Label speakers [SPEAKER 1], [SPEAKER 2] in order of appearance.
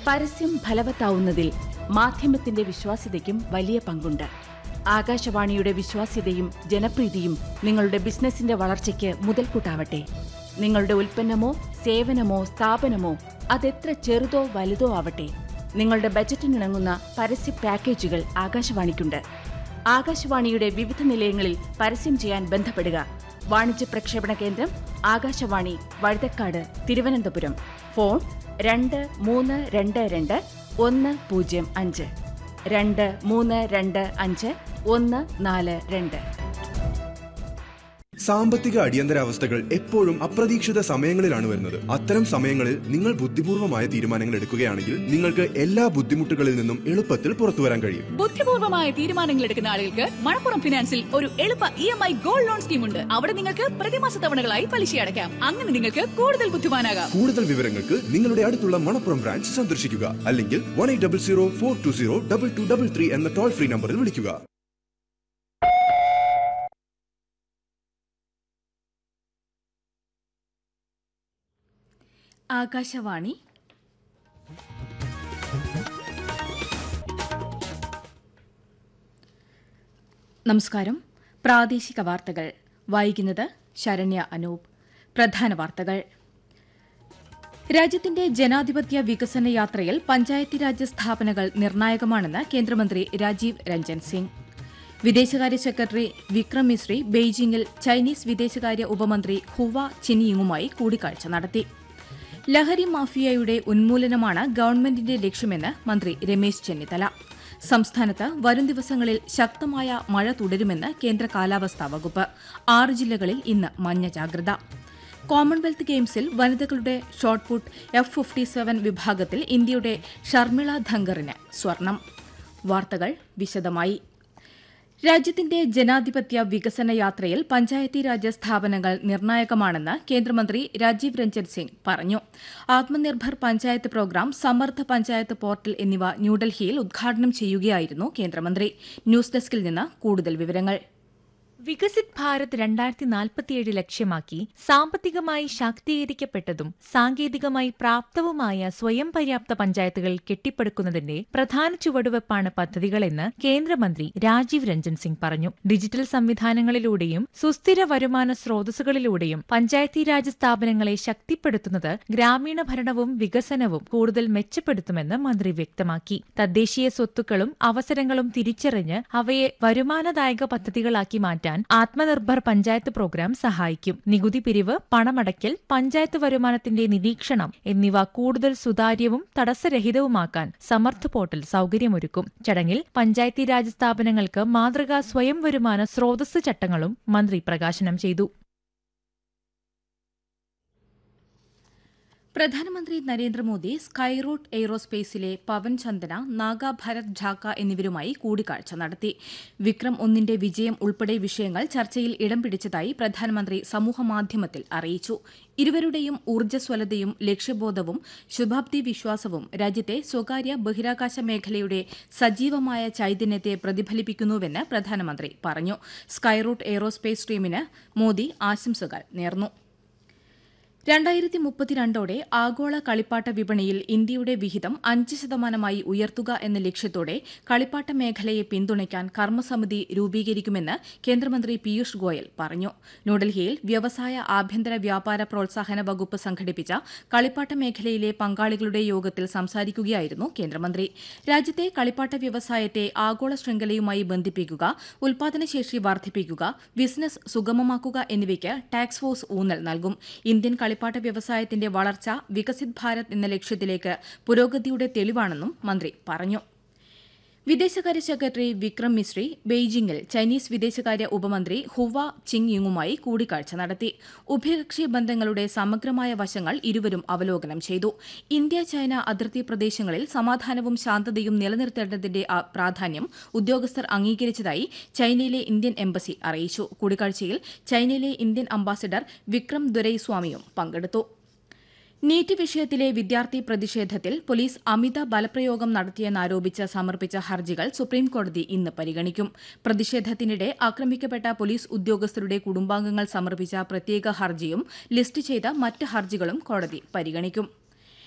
[SPEAKER 1] പരസ്യം ഫലവത്താവുന്നതിൽ മാധ്യമത്തിന്റെ വിശ്വാസ്യതയ്ക്കും വലിയ പങ്കുണ്ട് ആകാശവാണിയുടെ വിശ്വാസ്യതയും ജനപ്രീതിയും നിങ്ങളുടെ ബിസിനസിന്റെ വളർച്ചയ്ക്ക് മുതൽക്കൂട്ടാവട്ടെ നിങ്ങളുടെ ഉൽപ്പന്നമോ സേവനമോ സ്ഥാപനമോ അതെത്ര ചെറുതോ വലുതോ ആവട്ടെ നിങ്ങളുടെ ബജറ്റിനിണങ്ങുന്ന പരസ്യ പാക്കേജുകൾ ആകാശവാണിക്കുണ്ട് ആകാശവാണിയുടെ വിവിധ നിലയങ്ങളിൽ പരസ്യം ചെയ്യാൻ ബന്ധപ്പെടുക വാണിജ്യ പ്രക്ഷേപണ കേന്ദ്രം ആകാശവാണി വഴുതക്കാട് തിരുവനന്തപുരം ഫോൺ രണ്ട് മൂന്ന് രണ്ട് രണ്ട് ഒന്ന് പൂജ്യം അഞ്ച് രണ്ട് മൂന്ന് രണ്ട് അഞ്ച് ഒന്ന് നാല് രണ്ട്
[SPEAKER 2] സാമ്പത്തിക അടിയന്തരാവസ്ഥകൾ എപ്പോഴും അപ്രതീക്ഷിത സമയങ്ങളിലാണ് വരുന്നത് അത്തരം സമയങ്ങളിൽ നിങ്ങൾ ബുദ്ധിപൂർവമായ തീരുമാനങ്ങൾ എടുക്കുകയാണെങ്കിൽ നിങ്ങൾക്ക് എല്ലാ ബുദ്ധിമുട്ടുകളിൽ നിന്നും എളുപ്പത്തിൽ പുറത്തു വരാൻ കഴിയും
[SPEAKER 3] ബുദ്ധിപൂർവമായ തീരുമാനങ്ങൾ എടുക്കുന്ന ആളുകൾക്ക് മണപ്പുറം ഫിനാൻസിൽ ഒരു എളുപ്പ E M I gold loan scheme ഉണ്ട് അവിടെ നിങ്ങൾക്ക് പ്രതിമാസ തവണകളായി പലിശ അടയ്ക്കാം അങ്ങനെ നിങ്ങൾക്ക് കൂടുതൽ ബുദ്ധിമാനാകാം
[SPEAKER 2] കൂടുതൽ വിവരങ്ങൾക്ക് നിങ്ങളുടെ അടുത്തുള്ള മണപ്പുറം ബ്രാഞ്ച് സന്ദർശിക്കുക അല്ലെങ്കിൽ one eight double zero four two zero double two double three എന്ന ടോൾ ഫ്രീ നമ്പറിൽ വിളിക്കുക
[SPEAKER 1] ആകാശവാണി നമസ്കാരം പ്രാദേശിക വാർത്തകൾ വായിക്കുന്നത് ശരണ്യ അനൂപ് പ്രധാന വാർത്തകൾ രാജ്യത്തിന്റെ ജനാധിപത്യ വികസന യാത്രയിൽ പഞ്ചായത്തി രാജ് സ്ഥാപനങ്ങൾ നിർണായകമാണെന്ന് കേന്ദ്രമന്ത്രി രാജീവ് രഞ്ജൻ സിംഗ് വിദേശകാര്യ സെക്രട്ടറി വിക്രം മിശ്രി ബെയ്ജിംഗിൽ ചൈനീസ് വിദേശകാര്യ ഉപമന്ത്രി ഹുവ ചിനിയുമായി കൂടിക്കാഴ്ച നടത്തി ലഹരി മാഫിയയുടെ ഉന്മൂലനമാണ് ഗവൺമെന്റിന്റെ ലക്ഷ്യമെന്ന് മന്ത്രി രമേശ് ചെന്നിത്തല സംസ്ഥാനത്ത് വരും ദിവസങ്ങളിൽ ശക്തമായ മഴ തുടരുമെന്ന് കേന്ദ്ര കാലാവസ്ഥാ വകുപ്പ് ആറ് ജില്ലകളിൽ ഇന്ന് മഞ്ഞ ജാഗ്രത കോമൺവെൽത്ത് ഗെയിംസിൽ വനിതകളുടെ ഷോട്ട്പുട്ട് എഫ് ഫിഫ്റ്റി സെവൻ വിഭാഗത്തിൽ ഇന്ത്യയുടെ ഷർമിള ധങ്കറിന് സ്വർണം വാർത്തകൾ വിശദമായി രാജ്യത്തിന്റെ ജനാധിപത്യ വികസന യാത്രയിൽ പഞ്ചായത്തി രാജ് സ്ഥാപനങ്ങൾ നിർണായകമാണെന്ന് കേന്ദ്രമന്ത്രി രാജീവ് രഞ്ജൻ സിംഗ് പറഞ്ഞു ആത്മനിർഭർ പഞ്ചായത്ത് പ്രോഗ്രാം സമർത്ഥ പഞ്ചായത്ത് പോർട്ടൽ എന്നിവ ന്യൂഡൽഹിയിൽ ഉദ്ഘാടനം ചെയ്യുകയായിരുന്നു കേന്ദ്രമന്ത്രി ന്യൂസ് ഡെസ്കിൽ നിന്ന് കൂടുതൽ വിവരങ്ങൾ
[SPEAKER 4] വികസിത് ഭാരത് രണ്ടായിരത്തി നാൽപ്പത്തിയേഴ് ലക്ഷ്യമാക്കി സാമ്പത്തികമായി ശാക്തീകരിക്കപ്പെട്ടതും സാങ്കേതികമായി പ്രാപ്തവുമായ സ്വയം പര്യാപ്ത പഞ്ചായത്തുകൾ കെട്ടിപ്പടുക്കുന്നതിന്റെ പ്രധാന ചുവടുവെപ്പാണ് പദ്ധതികളെന്ന് കേന്ദ്രമന്ത്രി രാജീവ് രഞ്ജൻ സിംഗ് പറഞ്ഞു ഡിജിറ്റൽ സംവിധാനങ്ങളിലൂടെയും സുസ്ഥിര വരുമാന സ്രോതസ്സുകളിലൂടെയും പഞ്ചായത്തി രാജ് സ്ഥാപനങ്ങളെ ശക്തിപ്പെടുത്തുന്നത് ഗ്രാമീണ ഭരണവും വികസനവും കൂടുതൽ മെച്ചപ്പെടുത്തുമെന്ന് മന്ത്രി വ്യക്തമാക്കി തദ്ദേശീയ സ്വത്തുക്കളും അവസരങ്ങളും തിരിച്ചറിഞ്ഞ് അവയെ വരുമാനദായക പദ്ധതികളാക്കി മാറ്റാൻ ആത്മനിർഭർ പഞ്ചായത്ത് പ്രോഗ്രാം സഹായിക്കും നികുതി പിരിവ് പണമടയ്ക്കൽ പഞ്ചായത്ത് വരുമാനത്തിന്റെ നിരീക്ഷണം എന്നിവ കൂടുതൽ സുതാര്യവും തടസ്സരഹിതവുമാക്കാൻ സമർത്ഥ് പോർട്ടൽ സൌകര്യമൊരുക്കും ചടങ്ങിൽ പഞ്ചായത്തി രാജ് സ്ഥാപനങ്ങൾക്ക് മാതൃകാ സ്വയം വരുമാന സ്രോതസ് ചട്ടങ്ങളും മന്ത്രി പ്രകാശനം ചെയ്തു
[SPEAKER 1] പ്രധാനമന്ത്രി നരേന്ദ്രമോദി സ്കൈറൂട്ട് എയ്റോസ്പേസിലെ പവൻ ചന്ദന നാഗ ഭരത് ഝാക്ക എന്നിവരുമായി കൂടിക്കാഴ്ച നടത്തി വിക്രം ഒന്നിന്റെ വിജയം ഉൾപ്പെടെ വിഷയങ്ങൾ ചർച്ചയിൽ ഇടം പിടിച്ചതായി പ്രധാനമന്ത്രി സമൂഹമാധ്യമത്തിൽ അറിയിച്ചു ഇരുവരുടെയും ഊർജ്ജസ്വലതയും ലക്ഷ്യബോധവും ശുഭാപ്തി വിശ്വാസവും രാജ്യത്തെ സ്വകാര്യ ബഹിരാകാശ മേഖലയുടെ സജീവമായ ചൈതന്യത്തെ പ്രതിഫലിപ്പിക്കുന്നുവെന്ന് പ്രധാനമന്ത്രി പറഞ്ഞു സ്കൈറൂട്ട് എയ്റോസ്പേസ് ടീമിന് മോദി ആശംസകൾ നേർന്നു രണ്ടായിരത്തി മുപ്പത്തിരണ്ടോടെ ആഗോള കളിപ്പാട്ട വിപണിയിൽ ഇന്ത്യയുടെ വിഹിതം അഞ്ച് ശതമാനമായി ഉയർത്തുക എന്ന ലക്ഷ്യത്തോടെ കളിപ്പാട്ട മേഖലയെ പിന്തുണയ്ക്കാൻ കർമ്മസമിതി രൂപീകരിക്കുമെന്ന് കേന്ദ്രമന്ത്രി പീയൂഷ് ഗോയൽ പറഞ്ഞു ന്യൂഡൽഹിയിൽ വ്യവസായ ആഭ്യന്തര വ്യാപാര പ്രോത്സാഹന വകുപ്പ് സംഘടിപ്പിച്ച കളിപ്പാട്ട മേഖലയിലെ പങ്കാളികളുടെ യോഗത്തിൽ സംസാരിക്കുകയായിരുന്നു കേന്ദ്രമന്ത്രി രാജ്യത്തെ കളിപ്പാട്ട വ്യവസായത്തെ ആഗോള ശൃംഖലയുമായി ബന്ധിപ്പിക്കുക ഉൽപാദനശേഷി വർദ്ധിപ്പിക്കുക ബിസിനസ് സുഗമമാക്കുക എന്നിവയ്ക്ക് ടാക്സ് ഫോഴ്സ് ഊന്നൽ നൽകും ഇന്ത്യൻ കളിപ്പാട്ട വ്യവസായത്തിന്റെ വളർച്ച വികസിത് ഭാരത് എന്ന ലക്ഷ്യത്തിലേക്ക് പുരോഗതിയുടെ തെളിവാണെന്നും മന്ത്രി പറഞ്ഞു വിദേശകാര്യ സെക്രട്ടറി വിക്രം മിശ്രി ബെയ്ജിംഗിൽ ചൈനീസ് വിദേശകാര്യ ഉപമന്ത്രി ഹുവ ചിങ് യുങ്ങുമായി കൂടിക്കാഴ്ച നടത്തി ഉഭയകക്ഷി ബന്ധങ്ങളുടെ സമഗ്രമായ വശങ്ങൾ ഇരുവരും അവലോകനം ചെയ്തു ഇന്ത്യ ചൈന അതിർത്തി പ്രദേശങ്ങളിൽ സമാധാനവും ശാന്തതയും നിലനിർത്തേണ്ടതിന്റെ ആ പ്രാധാന്യം ഉദ്യോഗസ്ഥർ അംഗീകരിച്ചതായി ചൈനയിലെ ഇന്ത്യൻ എംബസി അറിയിച്ചു കൂടിക്കാഴ്ചയിൽ ചൈനയിലെ ഇന്ത്യൻ അംബാസിഡർ വിക്രം ദുരൈസ്വാമിയും പങ്കെടുത്തു നീറ്റ് വിഷയത്തിലെ വിദ്യാർത്ഥി പ്രതിഷേധത്തിൽ പോലീസ് അമിത ബലപ്രയോഗം നടത്തിയെന്നാരോപിച്ച് സമർപ്പിച്ച ഹർജികൾ സുപ്രീംകോടതി ഇന്ന് പരിഗണിക്കും പ്രതിഷേധത്തിനിടെ ആക്രമിക്കപ്പെട്ട പോലീസ് ഉദ്യോഗസ്ഥരുടെ കുടുംബാംഗങ്ങൾ സമർപ്പിച്ച പ്രത്യേക ഹർജിയും ലിസ്റ്റ് ചെയ്ത മറ്റ് ഹർജികളും കോടതി പരിഗണിക്കും